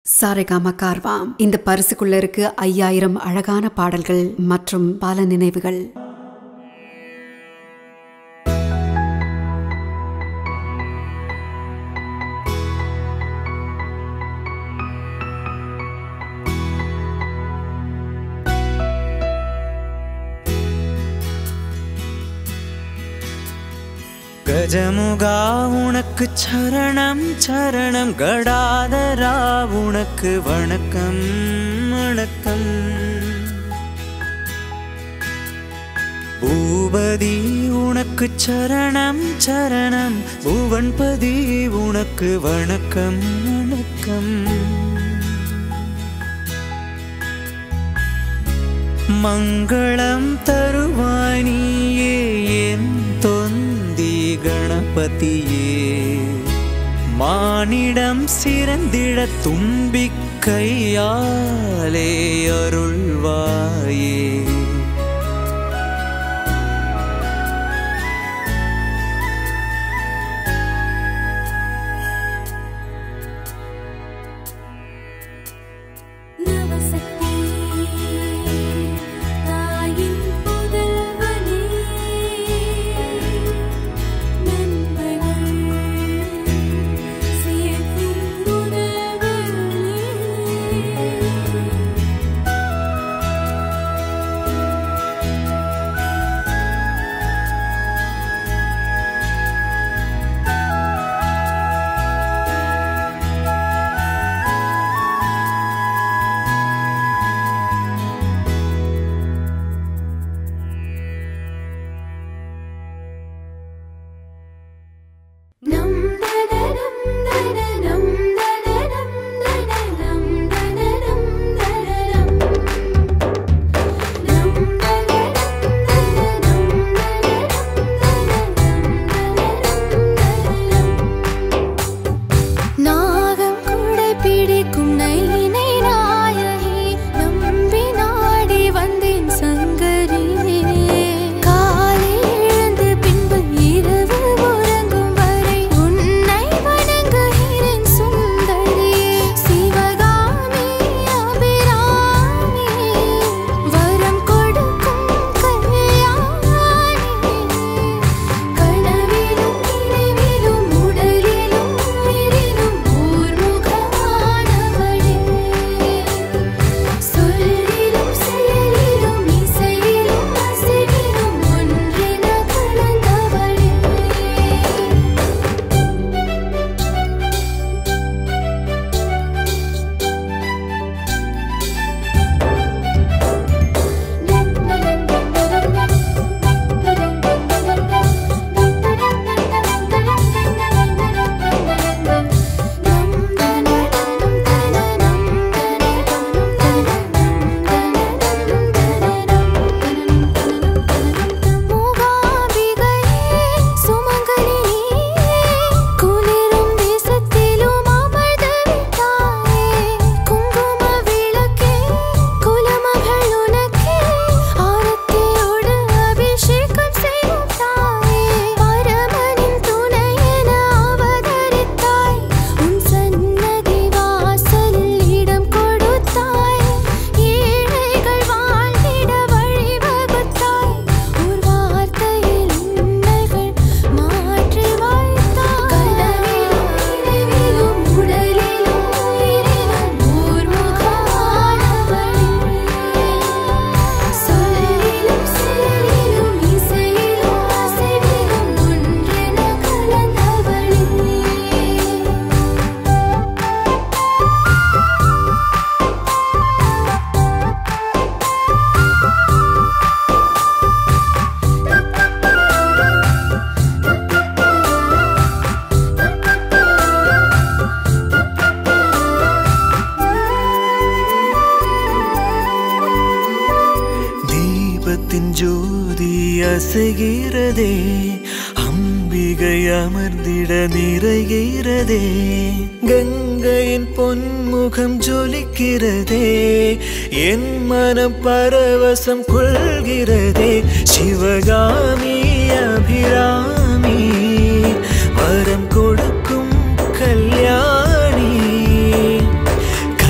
சாரேகாமா கார்வாம் இந்த பரிசுக்குள்ள இருக்கு ஐயாயிரம் அழகான பாடல்கள் மற்றும் பல நினைவுகள் கஜமுகா உனக்கு சரணம் சரணம் கடாதரா உனக்கு வணக்கம் வணக்கம் பூபதி உனக்கு சரணம் சரணம் புவன்பதி உனக்கு வணக்கம் வணக்கம் மங்களம் தருவாய் நீயே என் தொந்தி கணபதியே மானிடம் சிறந்திட தும்பிக்கையாலே அருள்வாயே நவசக்தி தாயின் புதல்வனே நண்பர்கள் சேர்க்கும் உறவுகளே நம் தனனம் தனனம் தனனம் தனனம் தனனம் தனனம் நம் தனனம் தனனம் தனனம் நாகம் குடை பிடிக்கும் நைனை நாயகி நம்பி நாடி வந்தேன் சங்கரி காலை எழுந்து பின்பு இரவு உறங்கும் வரை உன்னை வணங்குகிறேன் சுந்தரி சிவகாமி அபிராமி வரம் கொடுக்கும் கல்யாணி கனவிலும் நினைவிலும் உடலிலும் உயிரிலும் ஊர்முகமானவளே சொல்லிலும் செயலிலும் இசையிலும் அசைவிலும் ஒன்றென கலந்தவளே குளிரும் தேசத்திலும் அமர்ந்து விட்டாயே குங்கும விளக்கே குலமகள் உனக்கே ஆரத்தியோடு அபிஷேகம் செய்யும் தாயே பரமனின் துணை என அவதரித்தாய் உன் சன்னதி வாசலில் இடம் கொடுத்தாய் ஏழைகள் வாழ்ந்திட வழிவகுத்தாய் ஒரு வார்த்தையில் இன்னல்கள் மாற்றி வைத்தாய் கனவிலும் நினைவிலும் உடலிலும் உயிரிலும் ஊர்முகமானவளே சொல்லிலும் செயலிலும் இசையிலும் அசைவிலும் ஒன்றென கலந்தவளே தீபத்தின் ஜோதி அசைகிறதே அம்பிகை அமர்ந்திட நிறைகிறதே கங்கையின் பொன்முகம் ஜொலிக்கிறதே என் மனம் பரவசம் கொள்கிறதே சிவகாமி அபிராமி வரம் கொடுக்கும் கல்யாணி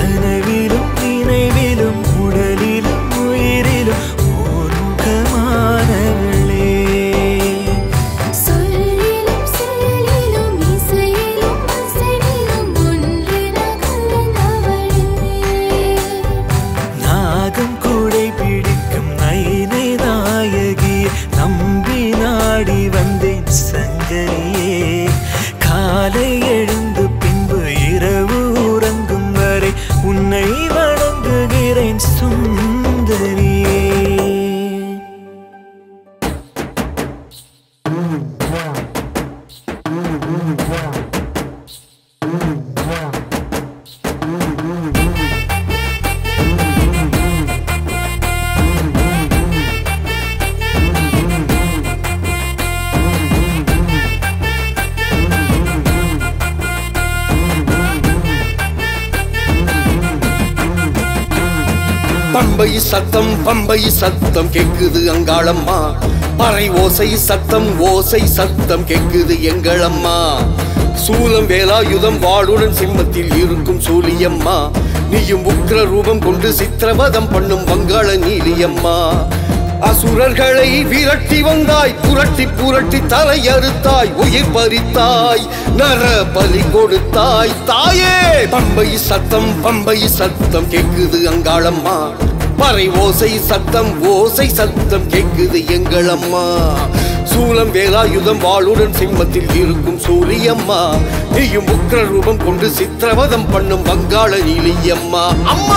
பம்பை சத்தம் பம்பை சத்தம் கேக்குது அங்காளம்மா பறை ஓசை சத்தம் ஓசை சத்தம் கேக்குது எங்களம்மா சூலம் வேலாயுதம் வாளுடன் சிம்மத்தில் இருக்கும் சூலியம்மா நீயும் உக்ர ரூபம் கொண்டு சித்திரவதம் பண்ணும் வங்காள நீலியம்மா அசுரர்களை விரட்டி வந்தாய் புரட்டி புரட்டி தலை அறுத்தாய் உயிர் பறித்தாய் நர பலி கொடுத்தாய் தாயே பம்பை சத்தம் பம்பை சத்தம் கேக்குது அங்காளம்மா பறை ஓசை சத்தம் ஓசை சத்தம் கேக்குது எங்களம்மா சூலம் வேலாயுதம் வாளுடன் சிம்மத்தில் இருக்கும் சூரியம்மா நீயும் உக்ர ரூபம் கொண்டு சித்திரவதம் பண்ணும் வங்காள நீலியம்மா அம்மா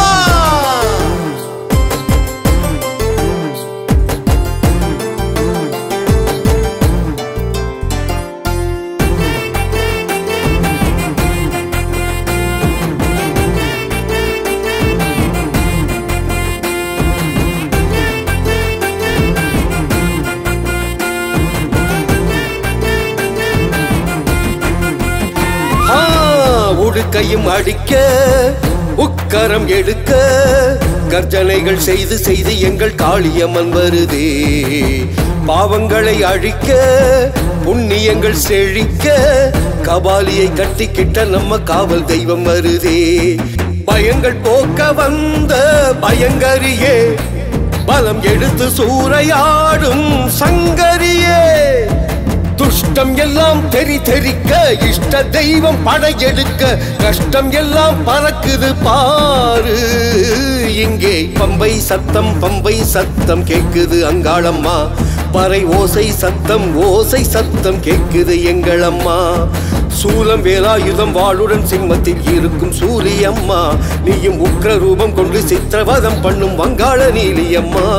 ஆ, உடுக்கையும் அடிக்க உக்கரம் எடுக்க கர்ஜனைகள் செய்து செய்து எங்கள் காளியம்மன் வருதே பாவங்களை அழிக்க புண்ணியங்கள் செழிக்க கபாலியை கட்டிக்கிட்ட நம்ம காவல் தெய்வம் வருதே பயங்கள் போக்க வந்த பயங்கரியே பலம் எடுத்து சூறையாடும் சங்கரியே துஷ்டம் எல்லாம் தெரி தெரிக்க இஷ்ட தெய்வம் படையெடுக்க கஷ்டம் எல்லாம் பறக்குது பாரு இங்கே பம்பை சத்தம் பம்பை சத்தம் கேக்குது அங்காளம்மா பறை ஓசை சத்தம் ஓசை சத்தம் கேக்குது எங்களம்மா சூலம் வேலாயுதம் வாளுடன் சிம்மத்தில் இருக்கும் சூரியம்மா நீயும் உக்ர ரூபம் கொண்டு சித்திரவதம் பண்ணும் வங்காள நீலியம்மா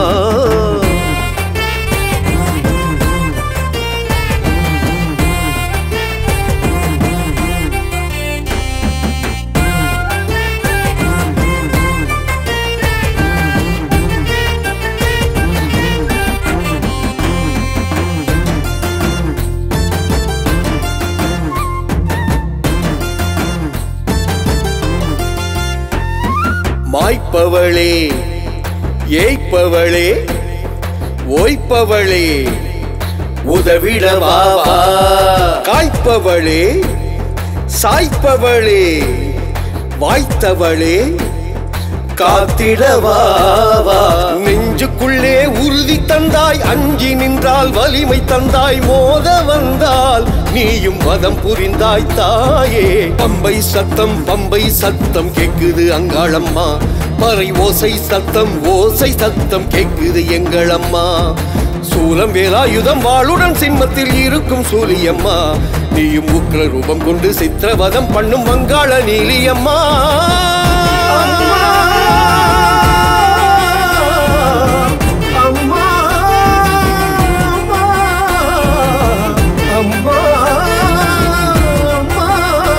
மாய்ப்பவளே ஏய்ப்பவளே ஓய்ப்பவளே உதவிடவா காய்ப்பவளே சாய்ப்பவளே வாய்த்தவளே காத்திடவா நெஞ்சுக்குள்ளே உறுதி தந்தாய் அஞ்சி நின்றால் வலிமை தந்தாய் மோத வந்தால் நீயும் வதம் புரிந்தாய் தாயே பம்பை சத்தம் பம்பை சத்தம் கேக்குது அங்காளம்மா பறை ஓசை சத்தம் ஓசை சத்தம் கேக்குது எங்களம்மா சூலம் வேலாயுதம் வாளுடன் சிம்மத்தில் இருக்கும் சூலியம்மா நீயும் உக்ர ரூபம் கொண்டு சித்திரவதம் பண்ணும் வங்காள நீலியம்மா அம்மா அம்மா அம்மா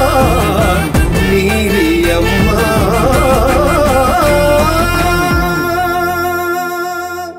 நீலியம்மா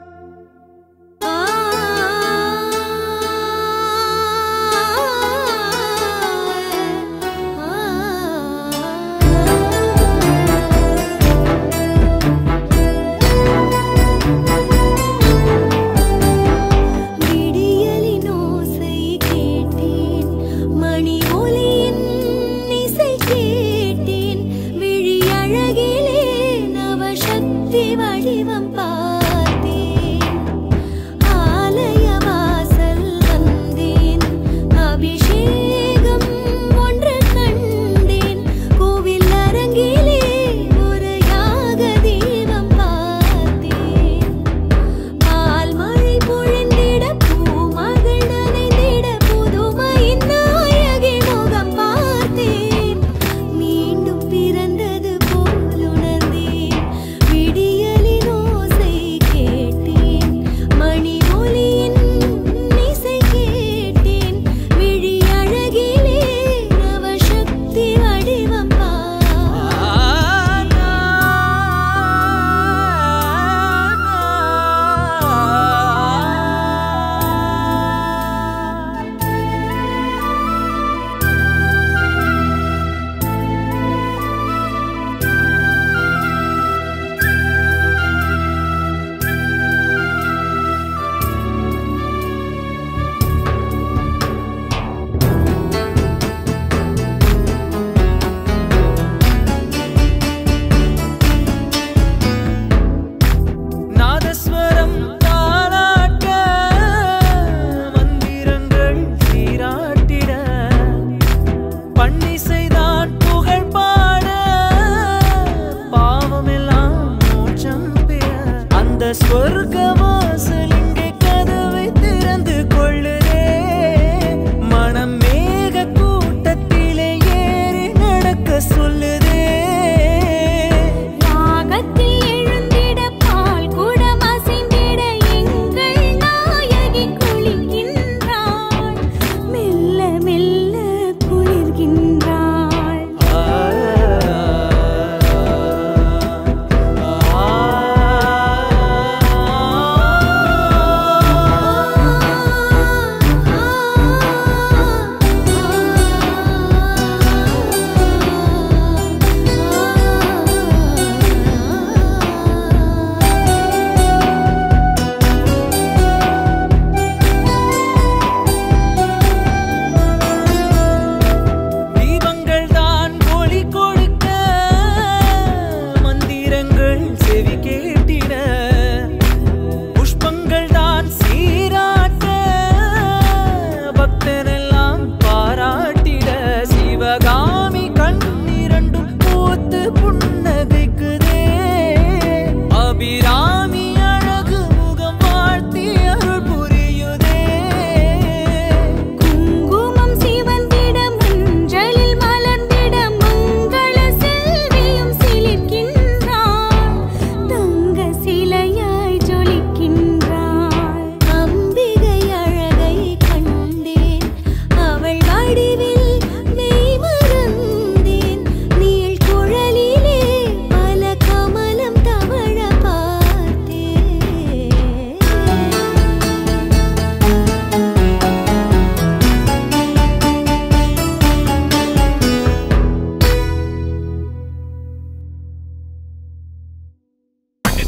விடியலின் ஓசை கேட்டேன் மணி ஒலியின் இசை கேட்டேன் விழி அழகிலே நவசக்தி வடிவம் பார்த்தேன் ஆலய வாசல் வந்தேன் அபிஷேகம் ஒன்று கண்டேன் கோவில் அரங்கிலே ஒரு யாக தீபம் பார்த்தேன் பால் மழை பொழிந்திட பூமகள் நனைந்திட புதுமையின் நாயகி முகம் பார்த்தேன் மீண்டும் பிறந்தது போல்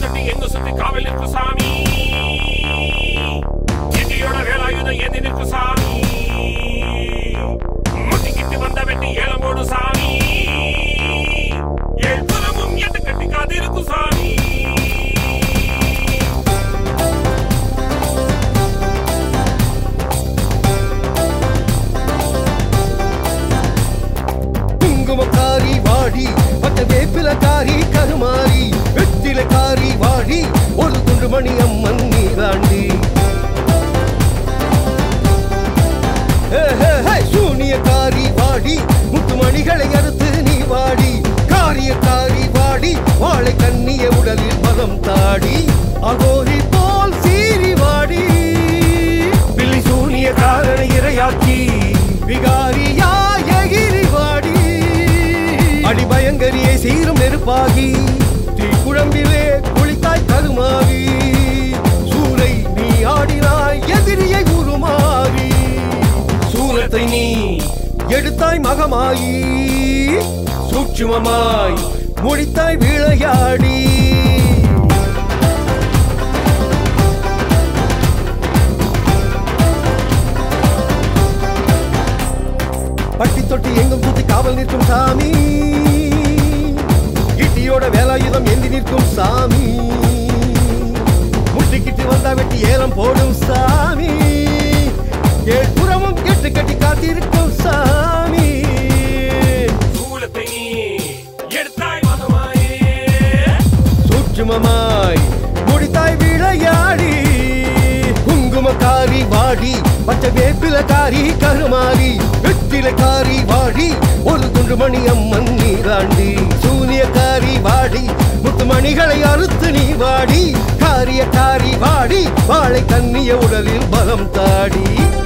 கட்டி எங்க சுத்தி காவல் நிற்கும் சாமி இடியோட வேலாயுதம் ஏந்தி நிற்கும் சாமி முட்டிக்கிட்டு வந்த வெட்டி ஏலம் போடும் சாமி ஏழ் புறமும் எட்டு கட்டி காத்திருக்கும் சாமி குங்குமக்காரி வாடி பட்ட வேப்பிலக்காரி கருமாரி வெற்றிலக்காரி வாடி ஒரு குண்டு மணி அம்மன் நீராண்டி ஹே, ஹே, ஹே, சூனியக்காரி வாடி முத்துமணிகளை அறுத்து நீ வாடி காரியக்காரி வாடி வாழை கண்ணிய உடலில் பலம் தாடி அகோரி போல் சீறி வாடி பில்லி சூனிய காரண இரையாக்கி விகாரியாய எகிரி வாடி அடி பயங்கரியை சீரும் நெருப்பாகி தீக்குழம்பிலே குளித்தாய் கருமாவி சூரை நீ ஆடினாய் எதிரியை உருமாறி சூலத்தை நீ எடுத்தாய் மகமாயி சூட்சுமமாய் முடித்தாய் விளையாடி பட்டி தொட்டி எங்கும் சுத்தி காவல் நிற்கும் சாமி இட்டியோட வேலாயுதம் ஏந்தி நிற்கும் சாமி முட்டிக்கிட்டு வந்தா வெட்டி ஏலம் போடும் சாமி ஏழ்புறமும் கெட்டு கட்டி காத்திருக்கும் சாமி சூலத்தை நீ எடுத்தாய் மகமாயே சூட்சுமமாய் முடித்தாய் விளையாடி குங்குமக்காரி வாடி பச்சை வேப்பிலக்காரி கருமாரி வெற்றிலக்காரி வாடி ஒரு குண்டு மணி அம்மன் நீராண்டி சூனியக்காரி வாடி முத்துமணிகளை அறுத்து நீ வாடி காரியக்காரி வாடி வாழை கண்ணிய உடலில் பலம் தாடி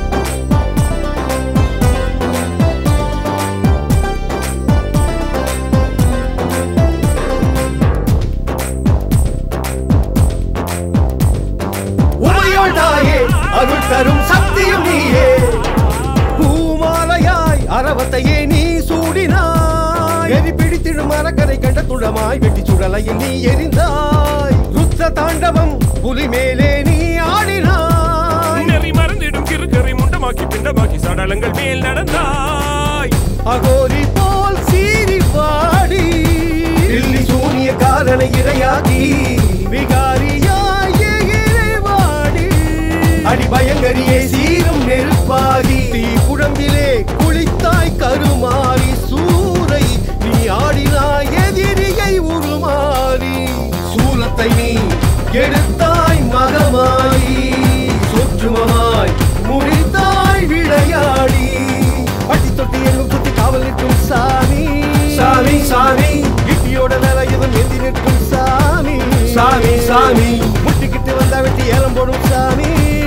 உமையோடாயே அருள் தரும் சக்தியும் நீயே பூமாலையாய் அரவத்தையே நீ சூடினாய் எரி பிடித்திடும் மரக்கரை கண்ட துளமாய் வெட்டி சுடலையில் நீ எரிந்தாய் ருத்த தாண்டவம் புலி மேலே நீ ஆடினாய் நெறி மறந்திடும் கிறுக்கரை முண்டமாக்கி பிண்டமாக்கி சடலங்கள் மேல் நடந்தாய் அகோரி போல் சீறி பாடி தில்லி சூனிய காரண இரையாகி விகாரியாய் இறைவாடி அடி பயங்கரியே சீரும் நெருப்பாகி தீ குழம்பிலே குளித்தாய் கருமாறி சூரை நீ ஆடினாய் எதிரியை உருமாறி சூலத்தை நீ எடுத்தாய் மகமாயி சூட்சுமமாய் முடித்தாய் விளையாடி பட்டி தொட்டி எங்கும் சுத்தி காவல் நிற்கும் சாமி சாமி சாமி இட்டியோட வேலையுதம் ஏந்தி நிற்கும் சாமி சாமி சாமி முட்டிக்கிட்டு வந்தா வெட்டி ஏலம் போடும் சாமி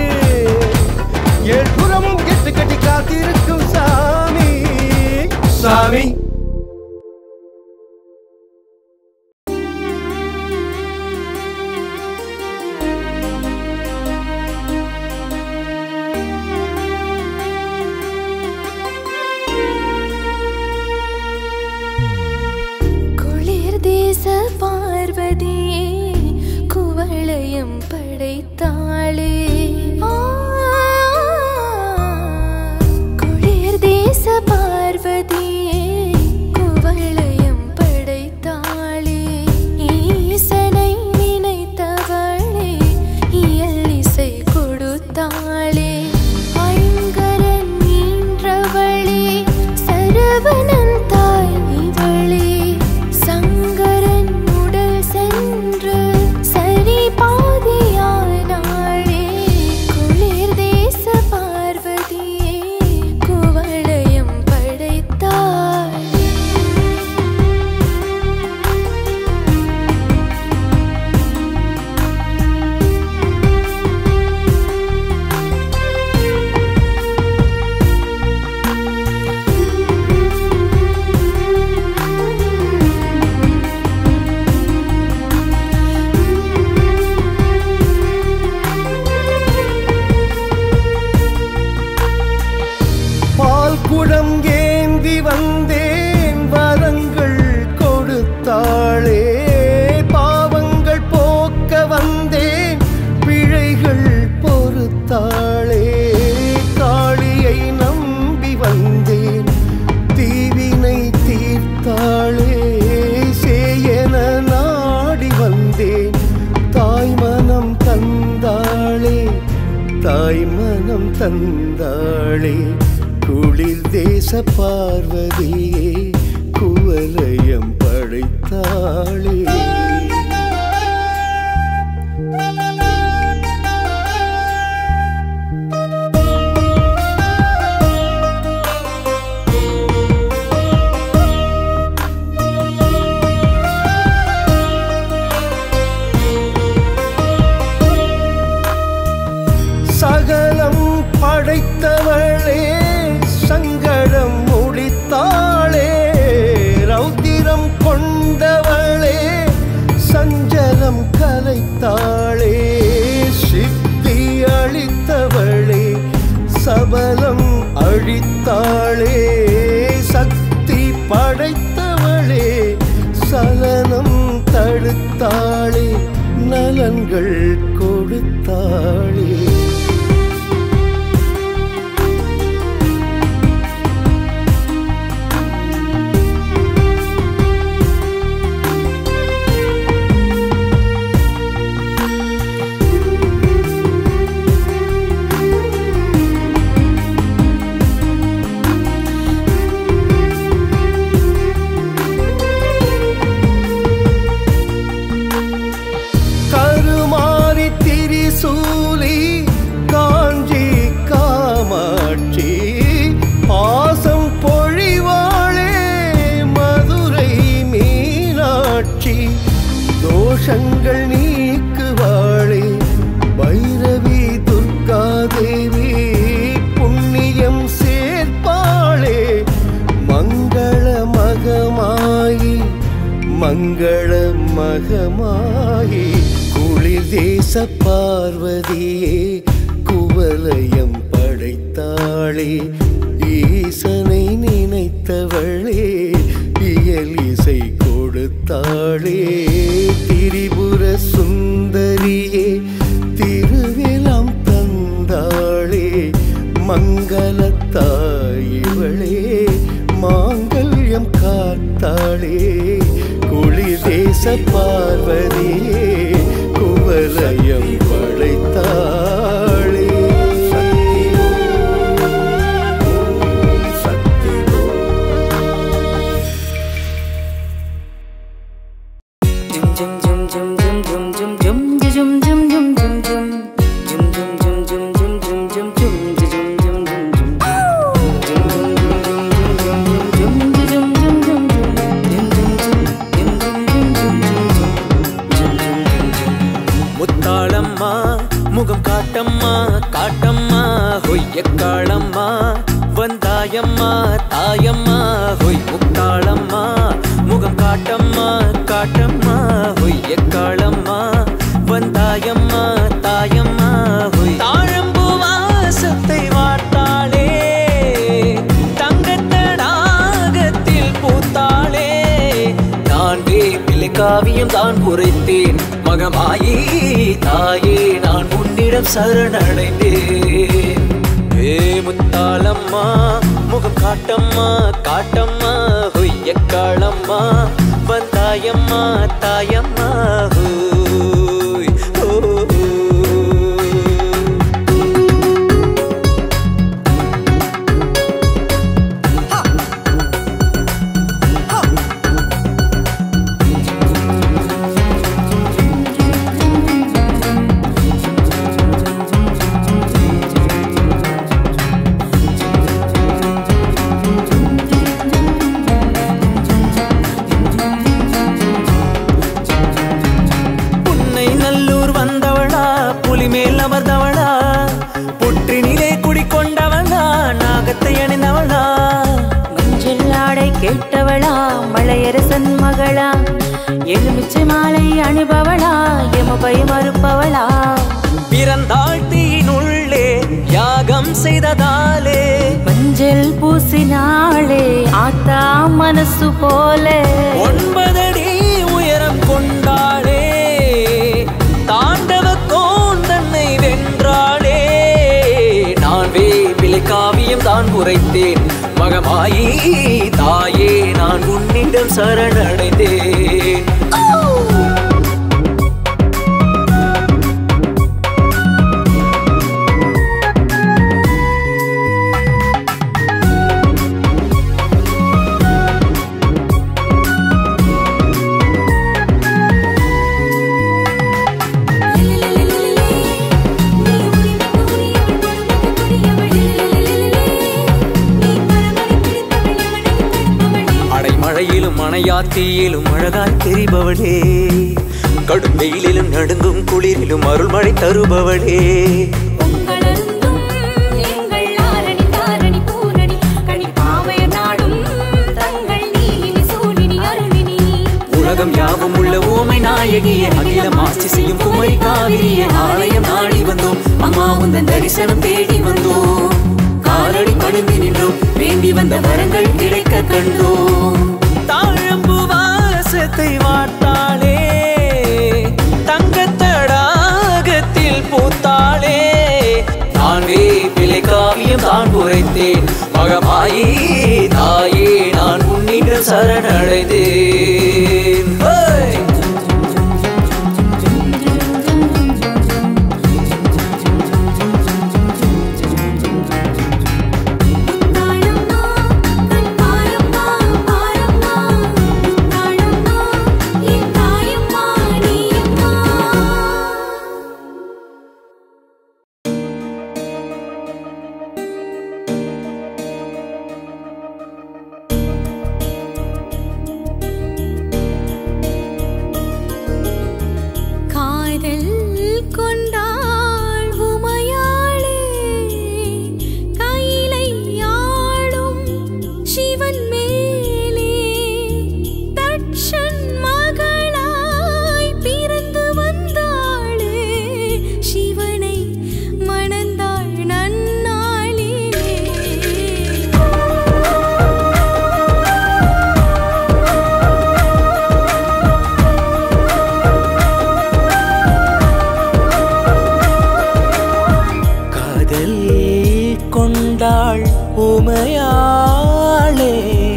ஏழ் புறமும் கெட்டு கட்டி காத்திருக்கும் சாமி சாமி குளிர் தேச பார்வதியே குவளையம் படைத்தாளே ஆ, குளிர் தேச பார்வதியே குவளையம் படைத்தாளே ஈசனை நினைத்தவளே இயல் இசை கொடுத்தாளே ஐங்கரன் ஈன்றவளே சரவணன் தாய் இவளே சங்கரன் உடல் சென்று சரி பாதியானாளே தந்தாளே குளிர் தேச பார்வதியே குவலயம் படைத்தாளே சகலம் படைத்தவளே சங்கடம் முடித்தாளே ரௌத்திரம் கொண்டவளே சஞ்சலம் கலைத்தாளே சித்தி அளித்தவளே சபலம் அழித்தாளே சக்தி படைத்தவளே சலனம் தடுத்தாளே நலன்கள் கொடுத்தாளே கருமாறி திரிசூலி காஞ்சி காமாட்சி பாசம் பொழிவாளே மதுரை மீனாட்சி தோஷங்கள் நீக்குவாளே பைரவி துர்கா தேவி புண்ணியம் சேர்ப்பாளே மங்கள மகமாயி மங்கள மகமாயி குளிர் தேச பார்வதியே குவலயம் படைத்தாளே ஈசனை நினைத்தவளே இயல் இசை கொடுத்தாளே திரிபுர சுந்தரியே திருவிழம் தந்தாளே மங்களத்தாயிவளே மாங்கல்யம் காத்தாளே குளிர் தேச பார்வதியே குவலயம் படைத்தாளே முத்தாளம்மா முகம் காட்டம்மா காட்டம்மா ஹொய்யக்காளம்மா வந்தாயம்மா தாயம்மா ஹொய் முத்தாளம்மா முகம் காட்டம்மா காட்டம்மா ஹொய்யக்காளம்மா வந்தாயம்மா தாயம்மா ஹொய் தாழம்பூ வாசத்தை வாட்டாளே தங்கத்தடாகத்தில் பூத்தாளே நான் வேப்பிலை காவியம் தான் குறைத்தேன் மகமாயி தாயே நான் உன்னிடம் சரணடைந்தேன் ஏ முத்தாளம்மா முகம் காட்டம்மா காட்டம்மா ஹொய்யக்காளம்மா வந்தாயம்மா தாயம்மா ஹோய் ஓ புன்னை நல்லூர் வந்தவளா புலிமேல் அமர்ந்தவளா புற்றினிலே குடிக்கொண்டவளா நாகத்தை அணிந்தவளா மஞ்சள் ஆடை கேட்டவளா மலையரசன் மகளா எலுமிச்சை மாலை அணிபவளா எமபை மறுப்பவளா பிறந்தாள் தீயினுள்ளே யாகம் செய்ததாலே மஞ்சள் பூசினாளே ஆத்தா மனசு போல ஒன்பதடி உயரம் கொண்டாளே தாண்டவ கோந்தன்னை வென்றாளே நான் வேப்பிலை காவியம் தான் குறைத்தேன் மகமாயி தாயே நான் உன்னிடம் சரணடைந்தேன் ராத்தியிலும் அழகாய் தெரிபவளே கடும் வெயிலிலும் நடுங்கும் குளிரிலும் அருள்மழை தருபவளே உங்களருந்தும் எங்கள் ஆரணி தாரணி பூரணி கனி பாவையர் நாடும் தங்கள் நீலினி சூழினி அருளினி உலகம் யாவும் உள்ள ஓமை நாயகிய அகிலம் ஆட்சி செய்யும் குமரி காவிரிய ஆலயம் நாடி வந்தோம் அம்மா உந்தன் தரிசனம் தேடி வந்தோம் காலடி பணிந்து நின்றோம் வேண்டி வந்த வரங்கள் கிடைக்க கண்டோம் தாழம்பு வாசத்தை வாட்டாளே தங்கத்தடாகத்தில் பூத்தாளே நான் வேப்பிலை காவியம் தான் உரைத்தேன் மகமாயி தாயே நான் உன்னிடம் சரணடைந்தேன் ஹே! தாழம்மா கண் பாரம்மா பாரம்மா தாழம்மா என் தாயம்மா நீயம்மா காதல் கொண்டாள் உமையாளே கையிலை யாழும் சிவன் மேலே தட்சன் மகளாய் பிறந்து வந்தாளே சிவனை மணந்தாள் நன்னாளிலே காதல் கொண்டாள் உமையாளே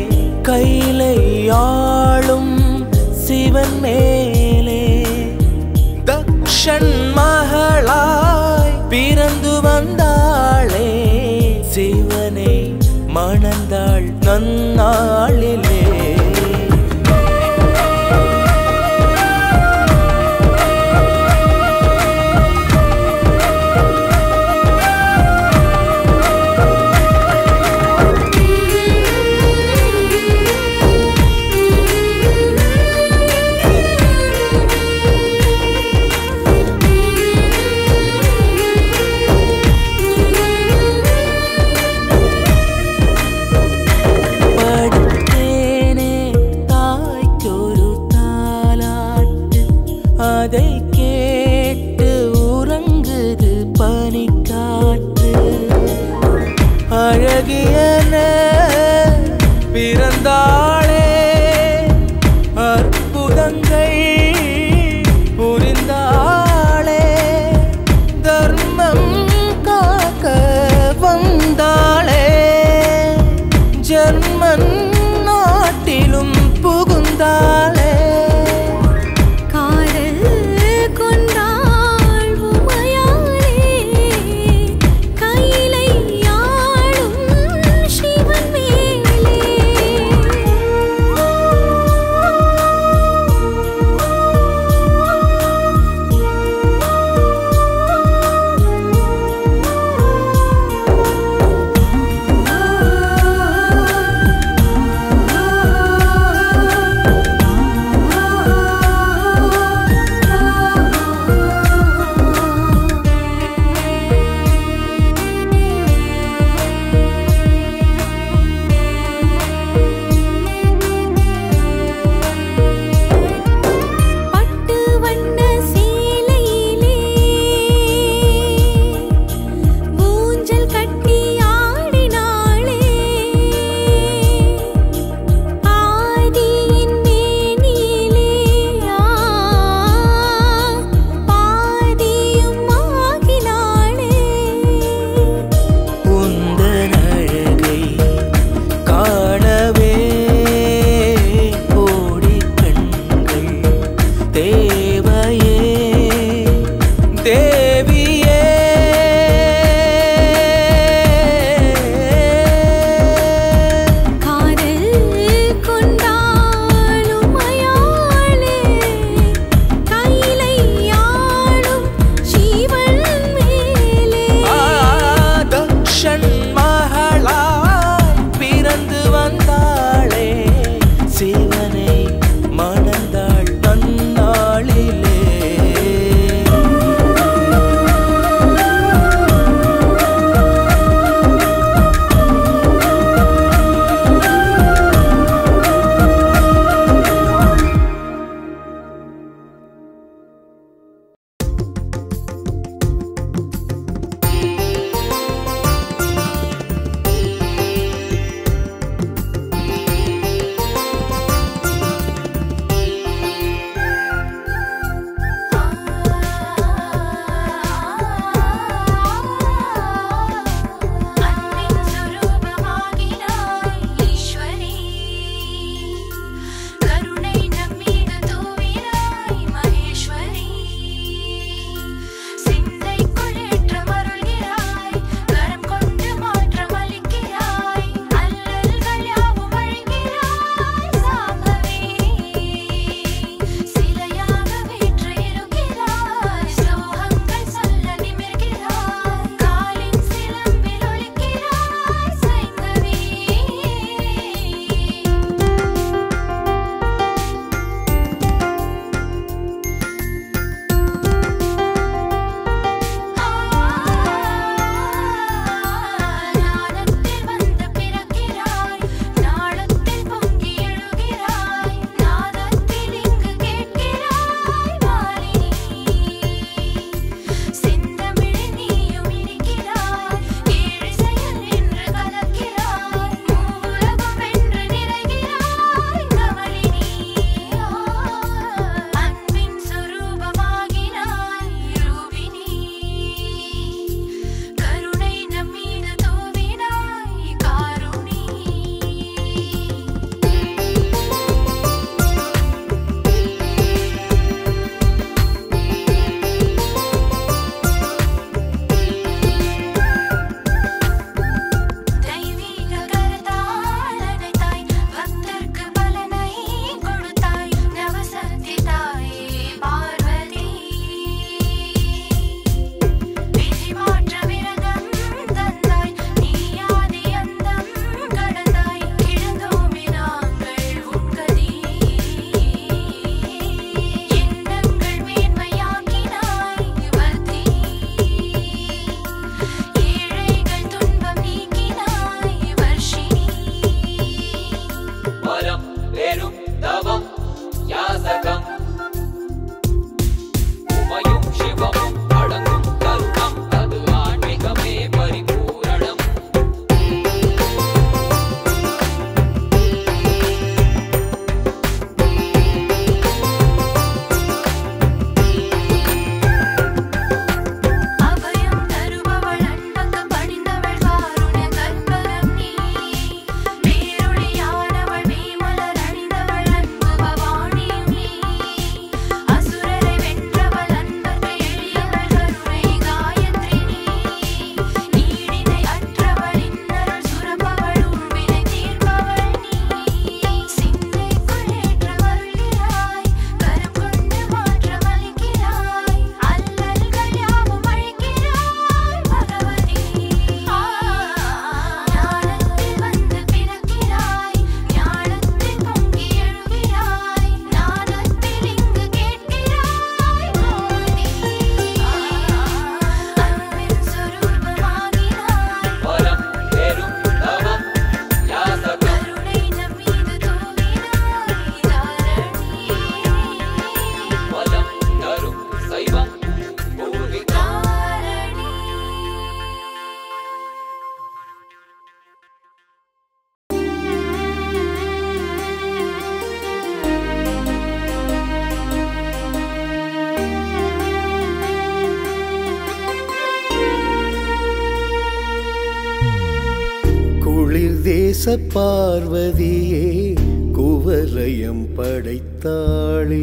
கையிலையாளும் சிவன் மேலே தக்ஷன் மகளாய் பிறந்து வந்தாளே சிவனை மணந்தாள் நன்னாளிலே படுத்தேனே தாய்க்கொரு தாலாட்டு அதை கேட்டு உறங்குது பனிக்காற்று அழகியன பிறந்தாளே அற்புதங்கள் புரிந்தாளே தர்மம் காக்க வந்தாளே ஜெர்மன் நாட்டிலும் புகுந்தாளே காதல் கொண்டாள் உமையாளே கையிலை யாழும் சிவன் மேலே பட்டு வண்ண சேலையிலே ஊஞ்சல் கட்டி ஆடினாளே ஆதியின் மேனிலே பாதியும் ஆகினாளே உந்தன் அழகை காணவே கோடி கண்கள் தேவையே தேவியே காதல் கொண்டாள் உமையாளே கையிலை யாழும் ஜீவன் மேலே தக்ஷன் மகளாய் பிறந்து வந்தாளே சிவனை தேச பார்வதியே குவலயம் படைத்தாளே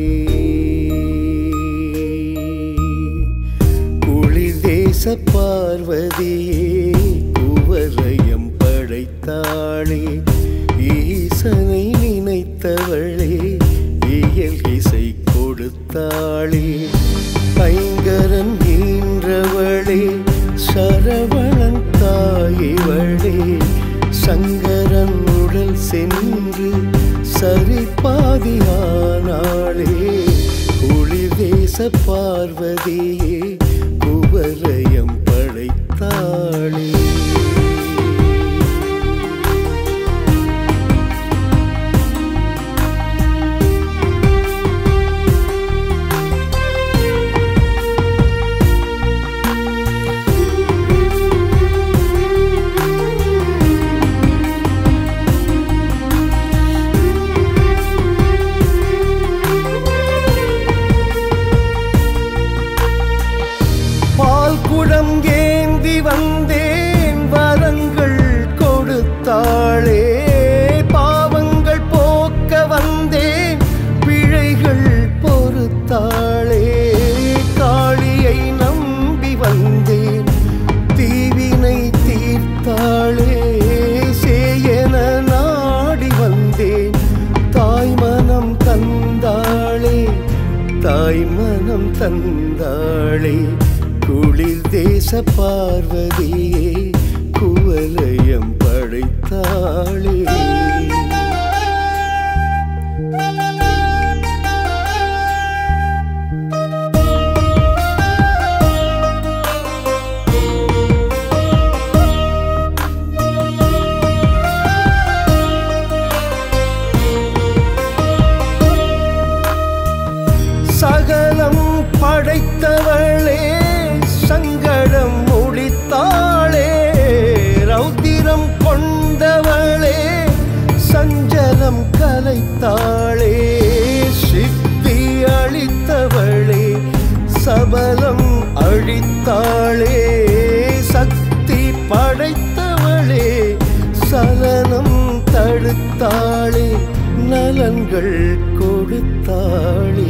குளிர் தேச பார்வதியே குவலயம் படைத்தாளே ஈசனை நினைத்தவளே இயல் இசை கொடுத்தாளே ஐங்கரன் ஈன்றவளே சரவணன் தாயிவளே சங்கரன் உடல் சென்று சரிபாதியானாளே குளிர் தேச பார்வதியே குவலயம் படைத்தாளே பால் குடம் ஏந்தி வந்தேன் வரங்கள் கொடுத்தாளே பாவங்கள் போக்க வந்தேன் பிழைகள் பொறுத்தாளே காளியை நம்பி வந்தேன் தீவினை தீர்த்தாளே சேயன நாடி வந்தேன் தாய் மனம் தந்தாளே தாய் மனம் தந்தாளே குளிர் தேச பார்வதியே குவலயம் படைத்தாளே சகலம் படைத்தவளே சங்கடம் முடித்தாளே ரௌத்திரம் கொண்டவளே சஞ்சலம் கலைத்தாளே சித்தி அளித்தவளே சபலம் அழித்தாளே சக்தி படைத்தவளே சலனம் தடுத்தாளே நலன்கள் கொடுத்தாளே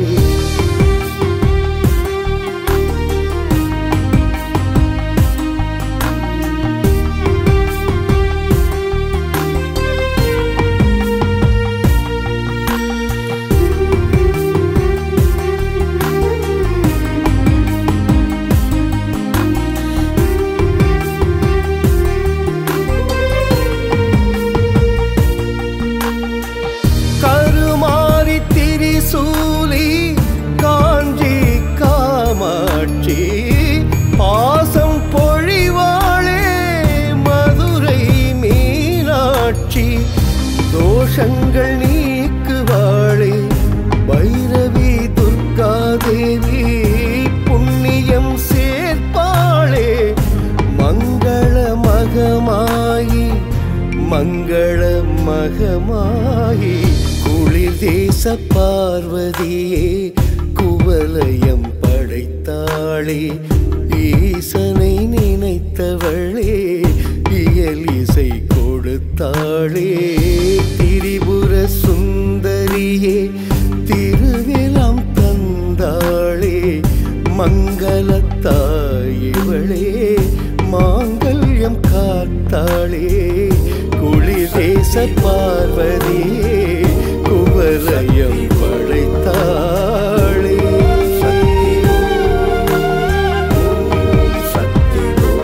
கருமாறி திரிசூலி காஞ்சி காமாட்சி பாசம் பொழிவாளே மதுரை மீனாட்சி தோஷங்கள் நீக்குவாளே பைரவி துர்கா தேவி புண்ணியம் சேர்ப்பாளே மங்கள மகமாயி மங்கள மகமாயி குளிர் தேச பார்வதியே குவலயம் படைத்தாளே ஈசனை நினைத்தவளே இயல் இசை கொடுத்தாளே திரிபுர சுந்தரியே திருவிழம் தந்தாளே மங்களத்தாயிவளே மாங்கல்யம் காத்தாளே குளிர் தேச பார்வதியே குவலயம் படைத்தாளே சக்தி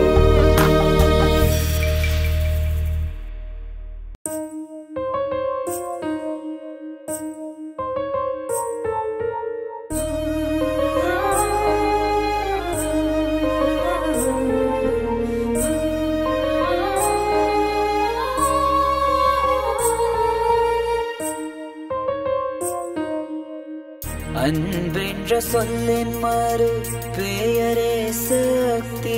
அன்பென்ற சொல்லின் மறு பெயரே சக்தி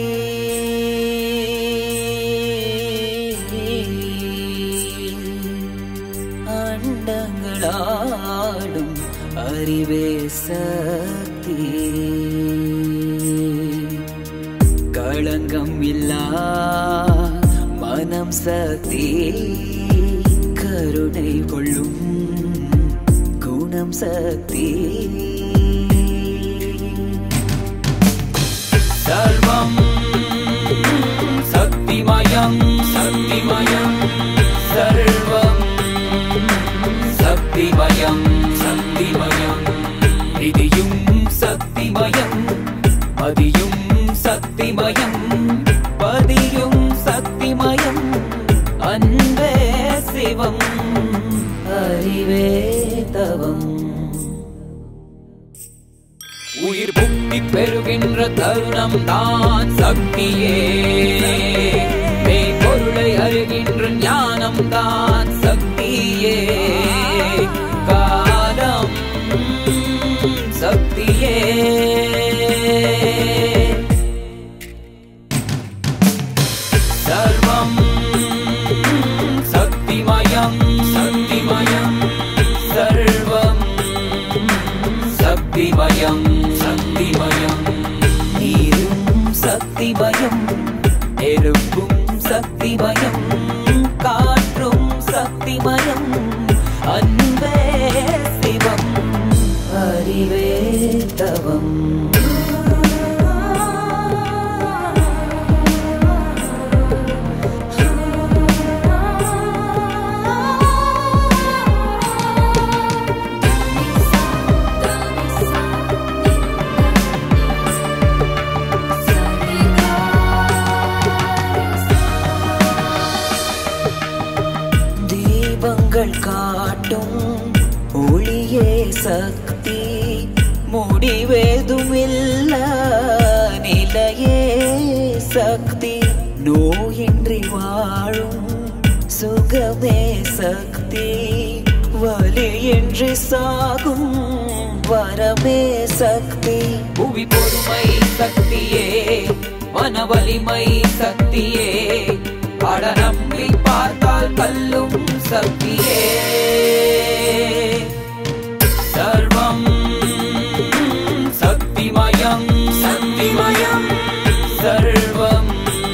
அண்டங்களாடும் அறிவே சக்தி களங்கம் இல்லா மனம் சக்தி கருணை கொள்ளும் குணம் சக்தி சர்வம் சக்திமயம் சக்திமயம் சர்வம் சக்திமயம் சக்திமயம் விதியும் சக்திமயம் பதியும் சக்திமயம் பதியும் சக்திமயம் அன்பே சிவம் அறிவே தவம் உயிர் புக்தி பெறுகின்ற தருணம் தான் சக்தியே மெய்ப்பொருளை அறிகின்ற ஞானம் தான் சக்தியே காலம் சக்தியே சர்வம் சக்திமயம் சக்திமயம் சர்வம் சக்திமயம் சக்திமயம் நீரும் சக்திமயம் நெருப்பும் சக்திமயம் காற்றும் சக்திமயம் அன்பே சிவம் அறிவே தவம் தீபங்கள் காட்டும் ஒளியே சக்தி முடிவேதுமில்ல நிலையே சக்தி நோயின்றி வாழும் சுகமே சக்தி வலியின்றி சாகும் வரமே சக்தி புவி பொறுமை சக்தியே மன வலிமை சக்தியே பட நம்பி பார்த்தால் கல்லும் சக்தியே சர்வம் சக்திமயம் சக்திமயம் சர்வம்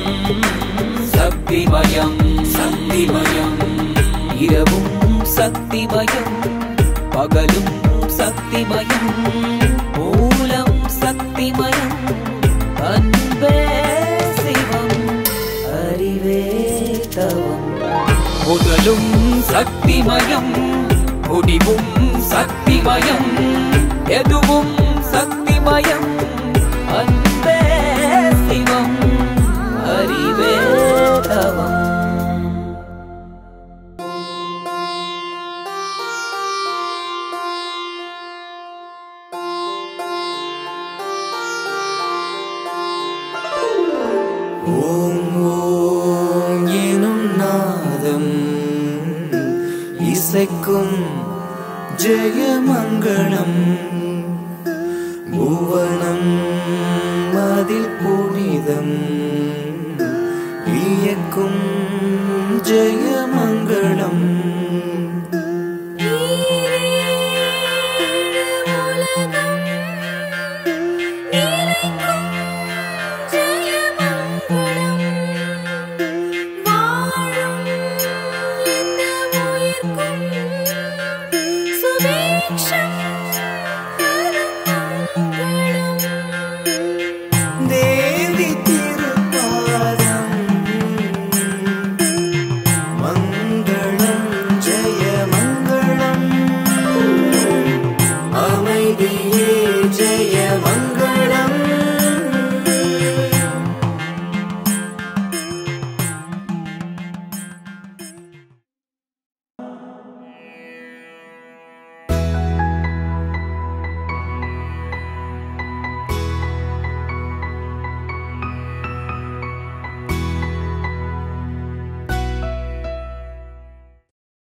சக்திமயம் சக்திமயம் இரவும் சக்திமயம் பகலும் சக்திமயம் மூலம் சக்திமயம் அன்பே சிவம் அறிவே தவம் முதலும் சக்திமயம் முடிவும் சக்திமயம் எதுவும் சக்திமயம் அன்பே சிவம் அறிவே தவம் ஓம் ஓம் எனும் நாதம் இசைக்கும் ஜெயமங்களம் புவனம் அதில் புனிதம் இயக்கும் ஜெயமங்களம்